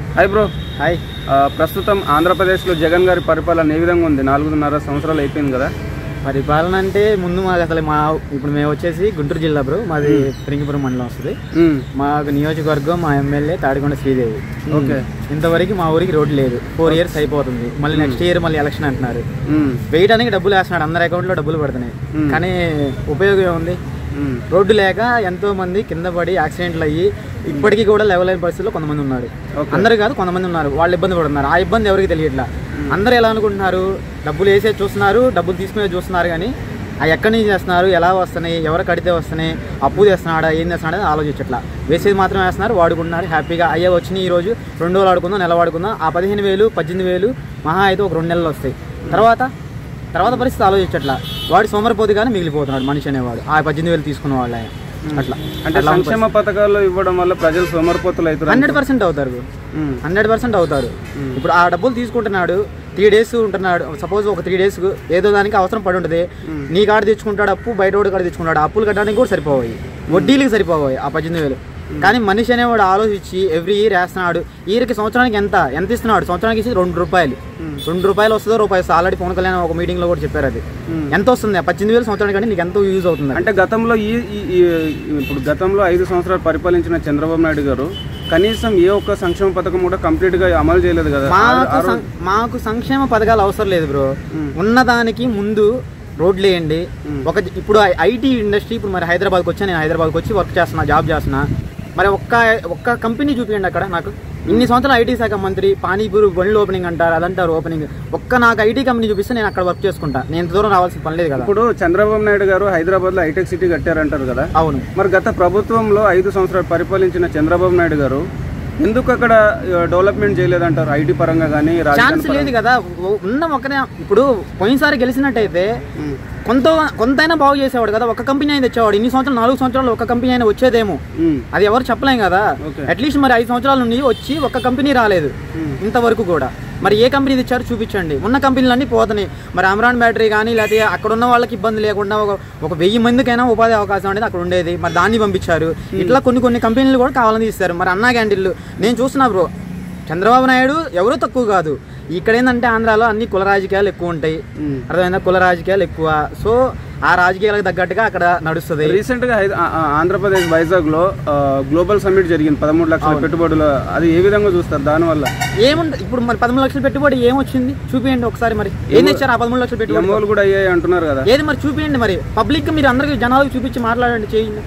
Hi bro hi ఆ, ప్రస్తుతం ఆంధ్రప్రదేశ్లో జగన్ గారి పరిపాలన ఏ విధంగా ఉంది నాలుగున్నర సంవత్సరాలు అయిపోయింది కదా పరిపాలన అంటే ముందు మాకు అసలు మా ఇప్పుడు మేము వచ్చేసి గుంటూరు జిల్లా బ్రో మాది పెరింగిపురం మండలం వస్తుంది ఉమ్, మాకు నియోజకవర్గం మా ఎమ్మెల్యే తాడికొండ శ్రీదేవి ఓకే ఇంతవరకు మా ఊరికి రోడ్డు లేదు ఫోర్ ఇయర్స్ అయిపోతుంది మళ్ళీ నెక్స్ట్ ఇయర్ మళ్ళీ ఎలక్షన్ అంటున్నారు ఉమ్, వేయడానికి డబ్బులు వేస్తున్నాడు అందరి అకౌంట్లో డబ్బులు పడుతున్నాయి Hmm. కానీ ఉపయోగం ఏముంది ఉమ్, రోడ్డు లేక ఎంతో మంది కింద పడి యాక్సిడెంట్లు అయ్యి ఇప్పటికీ కూడా లెవెల్ అయిన పరిస్థితుల్లో కొంతమంది ఉన్నారు Okay. అందరు కాదు కొంతమంది ఉన్నారు వాళ్ళు ఇబ్బంది పడుతున్నారు ఆ ఇబ్బంది ఎవరికి తెలియట్లా అందరూ ఎలా అనుకుంటున్నారు డబ్బులు వేసే చూస్తున్నారు డబ్బులు తీసుకునే చూస్తున్నారు కానీ ఆ ఎక్కడి నుంచి చేస్తున్నారు ఎలా వస్తున్నాయి ఎవరు కడితే వస్తున్నాయి అప్పు చేస్తున్నాడా ఏం చేస్తున్నాడా అని ఆలోచించట్లా వేసేది మాత్రం వేస్తున్నారు వాడుకుంటున్నారు హ్యాపీగా అయ్యే వచ్చినాయి ఈ రోజు రెండు రోజులు ఆడుకుందాం నెల వాడుకుందాం ఆ పదిహేను వేలు పద్దెనిమిది వేలు మహా అయితే ఒక రెండు నెలలు వస్తాయి తర్వాత తర్వాత పరిస్థితి ఆలోచించట్లా వాడు సోమరిపోతుగానే మిగిలిపోతున్నాడు మనిషి అనేవాడు ఆ పద్దెనిమిది వేలు తీసుకున్న వాళ్ళు ఆయన అట్లా అంటే సంక్షేమ పథకాలు ఇవ్వడం వల్ల ప్రజలు సోమరిపోతులు అవుతారు హండ్రెడ్ పర్సెంట్ అవుతారు ఉమ్, హండ్రెడ్ పర్సెంట్ అవుతారు ఇప్పుడు ఆ డబ్బులు తీసుకుంటున్నాడు త్రీ డేస్ ఉంటున్నాడు సపోజ్ ఒక త్రీ డేస్ ఏదో దానికి అవసరం పడి ఉంటుంది నీ కాడ తెచ్చుకుంటాడు అప్పు బయట వాడు కాడ తెచ్చుకుంటాడు అప్పులు కట్టడానికి కూడా సరిపోవాలి వడ్డీలకి సరిపోవాలి ఆ పద్దెనిమిది వేలు కానీ మనిషి అనేవాడు ఆలోచించి ఎవ్రీ ఇయర్ వేస్తున్నాడు ఇయర్కి సంవత్సరానికి ఎంత ఎంత ఇస్తున్నాడు సంవత్సరానికి ఇచ్చి రెండు రూపాయలు రెండు రూపాయలు వస్తుందో రూపాయి వస్తుందో ఆల్రెడీ పవన్ కళ్యాణ్ ఒక మీటింగ్ లో కూడా చెప్పారు అది ఎంత వస్తుంది ఆ పద్దెనిమిది వేలు సంవత్సరానికి అంటే నీకు ఎంతో యూజ్ అవుతుంది అంటే గతంలో ఈ ఈ- ఈ- ఇప్పుడు గతంలో ఐదు సంవత్సరాలు పరిపాలించిన చంద్రబాబు నాయుడు గారు కనీసం ఏ ఒక్క సంక్షేమ పథకం కూడా కంప్లీట్ గా అమలు చేయలేదు కదా ఆ- మాకు ఆ రోజు- సం- మాకు సంక్షేమ పథకాలు అవసరం లేదు బ్రో ఉన్నదానికి ముందు రోడ్లు వేయండి ఒక ఇప్పుడు ఐటీ ఇండస్ట్రీ ఇప్పుడు మరి హైదరాబాద్కి వచ్చా నేను హైదరాబాద్కి వచ్చి వర్క్ చేస్తున్నా జాబ్ చేస్తున్నా మరి ఒక్క ఒక్క కంపెనీ చూపించండి అక్కడ నాకు ఇన్ని సంవత్సరాలు ఐటీ శాఖ మంత్రి పానీపూరి బండ్లు ఓపెనింగ్ అంటారు అదంటారు ఓపెనింగ్ ఒక్క నాకు ఐటీ కంపెనీ చూపిస్తే నేను అక్కడ వర్క్ చేసుకుంటా నేను ఇంత దూరం రావాల్సిన పని లేదు కదా ఇప్పుడు చంద్రబాబు నాయుడు గారు హైదరాబాద్ లో హైటెక్ సిటీ కట్టారంటారు కదా అవును మరి గత ప్రభుత్వంలో ఐదు సంవత్సరాలు పరిపాలించిన చంద్రబాబు నాయుడు గారు ఎందుకు అక్కడ ఆ, డెవలప్మెంట్ చేయలేదంటారు ఐటీ పరంగా కానీ ఛాన్స్ లేదు కదా ఉ- ఉన్న ఒకనే ఇప్పుడు పోయినసారి గెలిచినట్టయితే కొంత కొంతైనా బాగు చేసేవాడు కదా ఒక కంపెనీ అయినా తెచ్చేవాడు ఇన్ని సంవత్సరాలు నాలుగు సంవత్సరాలు ఒక కంపెనీ అయినా వచ్చేదేమో అది ఎవరు చెప్పలేం కదా Okay. అట్లీస్ట్ మరి ఐదు సంవత్సరాల నుండి వచ్చి ఒక కంపెనీ రాలేదు ఇంతవరకు కూడా మరి ఏ కంపెనీ తెచ్చారో చూపించండి ఉన్న కంపెనీలన్నీ పోతున్నాయి మరి అమరాన్ బ్యాటరీ కానీ లేకపోతే అక్కడ ఉన్న వాళ్ళకి ఇబ్బంది లేకుండా ఒక ఒక వెయ్యి మందికైనా ఉపాధి అవకాశం అనేది అక్కడ ఉండేది మరి దాన్ని పంపించారు ఇట్లా కొన్ని కొన్ని కంపెనీలు కూడా కావాలని తీస్తారు మరి అన్నా క్యాంటీన్లు నేను చూస్తున్నా బ్రో చంద్రబాబు నాయుడు ఎవరూ తక్కువ కాదు ఇక్కడ ఏంటంటే ఆంధ్రాలో అన్ని కుల రాజకీయాలు ఎక్కువ ఉంటాయి అర్థమైందా కుల రాజకీయాలు ఎక్కువ సో ఆ రాజకీయాలకు తగ్గట్టుగా అక్కడ నడుస్తుంది రీసెంట్ గా హైద- ఆ- ఆ ఆంధ్రప్రదేశ్ వైజాగ్ లో ఆ, గ్లోబల్ సమ్మిట్ జరిగింది పదమూడు లక్షల పెట్టుబడులు అది ఏ విధంగా చూస్తారు దానివల్ల ఏముంది ఇప్పుడు మరి పదమూడు లక్షలు పెట్టుబడి ఏమొచ్చింది చూపియండి ఒకసారి మరి ఏం తెచ్చారు ఆ పదమూడు లక్షలు పెట్టుబడి ఎంఓలు కూడా అయ్యాయి అంటున్నారు కదా ఏది మరి చూపియండి మరి పబ్లిక్ మీరు అందరికి జనాలకు చూపించి మాట్లాడండి చేయండి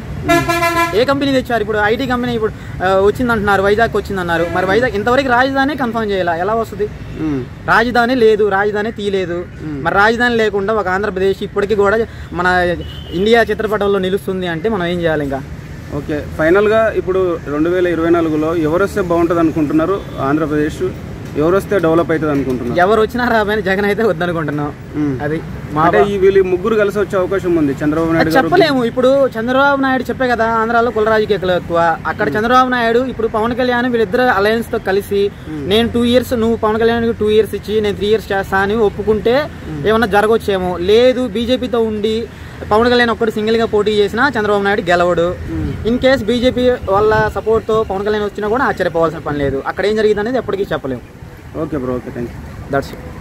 ఏ కంపెనీ తెచ్చారు ఇప్పుడు ఐటీ కంపెనీ ఇప్పుడు ఆ, వచ్చిందంటున్నారు వైజాగ్ వచ్చిందన్నారు మరి వైజాగ్ ఇంతవరకు రాజధాని కన్ఫర్మ్ చేయాలా ఎలా వస్తుంది ఉమ్, రాజధాని లేదు రాజధాని తీయలేదు మరి రాజధాని లేకుండా ఒక ఆంధ్రప్రదేశ్ ఇప్పటికీ కూడా మన ఇండియా చిత్రపటంలో నిలుస్తుంది అంటే మనం ఏం చేయాలి ఇంకా ఓకే ఫైనల్ గా ఇప్పుడు రెండు వేల ఇరవై నాలుగులో ఎవరు వస్తే బాగుంటుంది అనుకుంటున్నారు ఆంధ్రప్రదేశ్ ఎవరు వస్తే డెవలప్ అవుతుంది అనుకుంటున్నారు ఎవరు వచ్చినా రాబోయని జగన్ అయితే వద్దనుకుంటున్నాం ఉమ్. అది మా అంటే ఈ వీళ్ళు ముగ్గురు కలిసి వచ్చే అవకాశం ఉంది చంద్రబాబు నాయుడు అది గారు చెప్పలేము ఇప్పుడు చంద్రబాబు నాయుడు చెప్పే కదా ఆంధ్రాలో కుల రాజకీయాలు ఎక్కువ అక్కడ చంద్రబాబు నాయుడు ఇప్పుడు పవన్ కళ్యాణ్ వీళ్ళిద్దరు అలయన్స్ తో కలిసి నేను టూ ఇయర్స్ నువ్వు పవన్ కళ్యాణ్ టూ ఇయర్స్ ఇచ్చి నేను త్రీ ఇయర్స్ చేస్తా అని ఒప్పుకుంటే ఏమన్నా జరగవచ్చేమో లేదు బీజేపీతో ఉండి పవన్ కళ్యాణ్ ఒక్కడు సింగిల్ గా పోటీ చేసినా చంద్రబాబు నాయుడు గెలవడు ఇన్ కేస్ బీజేపీ వాళ్ళ సపోర్ట్ తో పవన్ కళ్యాణ్ వచ్చినా కూడా ఆశ్చర్యపోవాల్సిన పని లేదు అక్కడ ఏం జరిగింది అనేది ఎప్పటికీ చెప్పలేము okay bro okay thank you that's